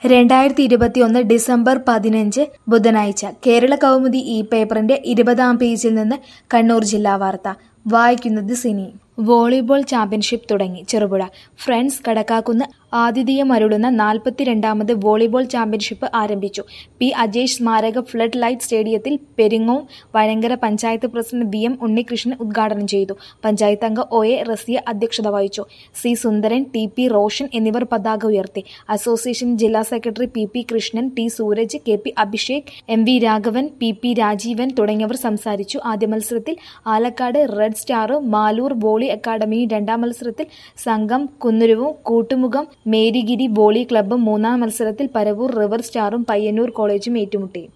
രണ്ടായിരത്തി ഇരുപത്തിയൊന്ന് ഡിസംബർ പതിനഞ്ച് ബുധനാഴ്ച കേരള കൗമുദി ഈ പേപ്പറിന്റെ ഇരുപതാം പേജിൽ നിന്ന് കണ്ണൂർ ജില്ലാ വാർത്ത വായിക്കുന്നത് സിനി വോളിബോൾ ചാമ്പ്യൻഷിപ്പ് തുടങ്ങി ചെറുപുഴ ഫ്രണ്ട്സ് കടക്കാക്കുന്ന് ആതിഥേയമരുളുന്ന നാൽപ്പത്തിരണ്ടാമത് വോളിബോൾ ചാമ്പ്യൻഷിപ്പ് ആരംഭിച്ചു പി അജേഷ് സ്മാരക ഫ്ലഡ് ലൈറ്റ് സ്റ്റേഡിയത്തിൽ Peringome Vazhankara panchayat president V M Unnikrishnan ഉദ്ഘാടനം ചെയ്തു പഞ്ചായത്ത് അംഗം ഒ എ റസിയ അധ്യക്ഷത വഹിച്ചു C Sundaran T P Roshan എന്നിവർ പതാക ഉയർത്തി അസോസിയേഷൻ ജില്ലാ secretary P P Krishnan T Sooraj K P Abhishek M V Raghavan P P Rajeevan തുടങ്ങിയവർ സംസാരിച്ചു ആദ്യ മത്സരത്തിൽ ആലക്കാട് റെഡ് സ്റ്റാറും മാലൂർ വോളി അക്കാദമിയും രണ്ടാം മത്സരത്തിൽ സംഘം കുന്നുരുവും കൂട്ടുമുഖം മേരിഗിരി വോളി ക്ലബ്ബും മൂന്നാം മത്സരത്തിൽ പരവൂർ റിവർ സ്റ്റാറും പയ്യന്നൂർ കോളേജും ഏറ്റുമുട്ടി